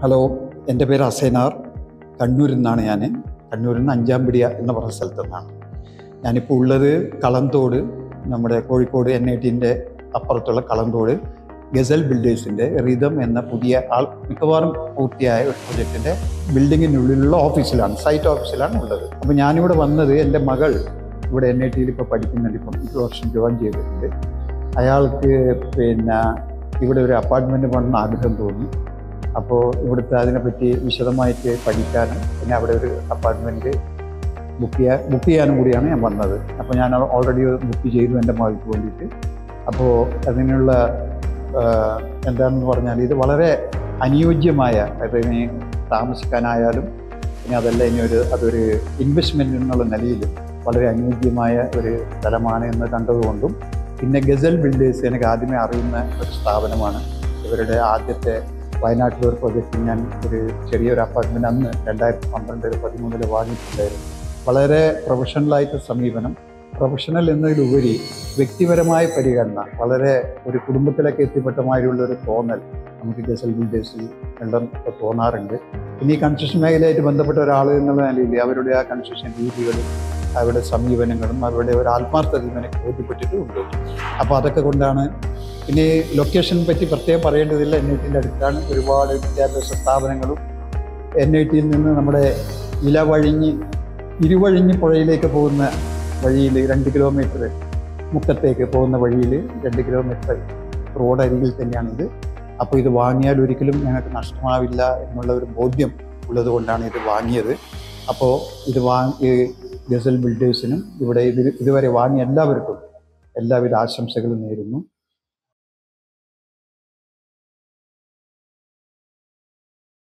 hello എൻ്റെ പേര് അസൈനാർ കണ്ണൂരിൽ നിന്നാണ് ഞാൻ കണ്ണൂരിൽ നിന്ന് അഞ്ചാമ്പിടിയ എന്ന് പറഞ്ഞ സ്ഥലത്തു നിന്നാണ് ഞാനിപ്പോൾ ഉള്ളത് കളന്തോട് നമ്മുടെ കോഴിക്കോട് എൻ ഐ ടിൻ്റെ അപ്പുറത്തുള്ള കളന്തോട് ഗസൽ ബിൽഡേഴ്സിൻ്റെ റിതം എന്ന പുതിയ ആൾ മിക്കവാറും പൂർത്തിയായ ഒരു പ്രൊജക്റ്റിൻ്റെ ബിൽഡിങ്ങിനുള്ളിലുള്ള ഓഫീസിലാണ് സൈറ്റ് ഓഫീസിലാണ് ഉള്ളത് അപ്പോൾ ഞാനിവിടെ വന്നത് എൻ്റെ മകൾ ഇവിടെ എൻ ഐ ടിയിൽ ഇപ്പോൾ പഠിക്കുന്നുണ്ട് ഇപ്പം ഈ വർഷം ജോയിൻ ചെയ്തിട്ടുണ്ട് അയാൾക്ക് പിന്നെ ഇവിടെ ഒരു അപ്പാർട്ട്മെൻറ്റ് വേണമെന്ന് ആഗ്രഹം തോന്നി അപ്പോൾ ഇവിടുത്തെ അതിനെപ്പറ്റി വിശദമായിട്ട് പഠിക്കാനും പിന്നെ അവിടെ ഒരു അപ്പാർട്ട്മെൻറ്റ് ബുക്ക് ചെയ്യാൻ ബുക്ക് ചെയ്യാനും കൂടിയാണ് ഞാൻ വന്നത് അപ്പോൾ ഞാൻ ഓൾറെഡി ബുക്ക് ചെയ്തു എൻ്റെ മകൾക്ക് വേണ്ടിയിട്ട് അപ്പോൾ അതിനുള്ള ആ, എന്താണെന്ന് പറഞ്ഞാൽ ഇത് വളരെ അനുയോജ്യമായ അതായത് ഇനി താമസിക്കാനായാലും ഇനി അതല്ല ഇനി ഒരു അതൊരു ഇൻവെസ്റ്റ്മെൻറ്റ് എന്നുള്ള നിലയിൽ വളരെ അനുയോജ്യമായ ഒരു സ്ഥലമാണ് എന്ന് കണ്ടതുകൊണ്ടും പിന്നെ ഗസൽ ബിൽഡേഴ്സ് എനിക്ക് ആദ്യമേ അറിയുന്ന ഒരു സ്ഥാപനമാണ് ഇവരുടെ ആദ്യത്തെ വയനാട്ടിലെ ഒരു പ്രൊജക്റ്റിൽ ഞാൻ ഒരു ചെറിയൊരു അപ്പാർട്ട്മെൻറ്റ് അന്ന് രണ്ടായിരത്തി പന്ത്രണ്ടിൽ പതിമൂന്നിൽ വാങ്ങിയിട്ടുണ്ടായിരുന്നു വളരെ പ്രൊഫഷണലായിട്ട് സമീപനം പ്രൊഫഷണൽ എന്നതിലുപരി വ്യക്തിപരമായ പരിഗണന വളരെ ഒരു കുടുംബത്തിലേക്ക് എത്തിപ്പെട്ടമാതിരിയുള്ള ഒരു തോന്നൽ നമുക്ക് ഗസൽ ബിൽഡേഴ്സിൽ എല്ലാം തോന്നാറുണ്ട് പിന്നെ ഈ കൺസ്ട്രക്ഷൻ മേഖലയായിട്ട് ബന്ധപ്പെട്ട ഒരാൾ എന്നുള്ള നിലയിൽ അവരുടെ ആ കൺസ്ട്രക്ഷൻ രീതികളും അവരുടെ സമീപനങ്ങളും അവരുടെ ഒരു ആത്മാർത്ഥതയും എനിക്ക് ബോധ്യപ്പെട്ടിട്ടുമുണ്ട് അപ്പോൾ അതൊക്കെ കൊണ്ടാണ് പിന്നെ ലൊക്കേഷനെ പറ്റി പ്രത്യേകം പറയേണ്ടതില്ല എൻ ഐ ടിൻ്റെ അടുത്താണ് ഒരുപാട് വിദ്യാഭ്യാസ സ്ഥാപനങ്ങളും എൻ ഐ ടിയിൽ നിന്ന് നമ്മുടെ ഇലവഴിഞ്ഞ് ഇരുവഴിഞ്ഞ് പുഴയിലേക്ക് പോകുന്ന വഴിയിൽ രണ്ട് കിലോമീറ്റർ മുക്കത്തേക്ക് പോകുന്ന വഴിയിൽ രണ്ട് കിലോമീറ്റർ റോഡ് അരികിൽ തന്നെയാണിത് അപ്പോൾ ഇത് വാങ്ങിയാൽ ഒരിക്കലും ഞങ്ങൾക്ക് നഷ്ടമാവില്ല എന്നുള്ള ഒരു ബോധ്യം ഉള്ളത് കൊണ്ടാണ് ഇത് വാങ്ങിയത് അപ്പോൾ ഇത് വാങ്ങി ഗസൽ ബിൽഡേഴ്സിനും ഇവിടെ ഇത് ഇതുവരെ വാങ്ങിയ എല്ലാവർക്കും എല്ലാവിധ ആശംസകളും നേരുന്നു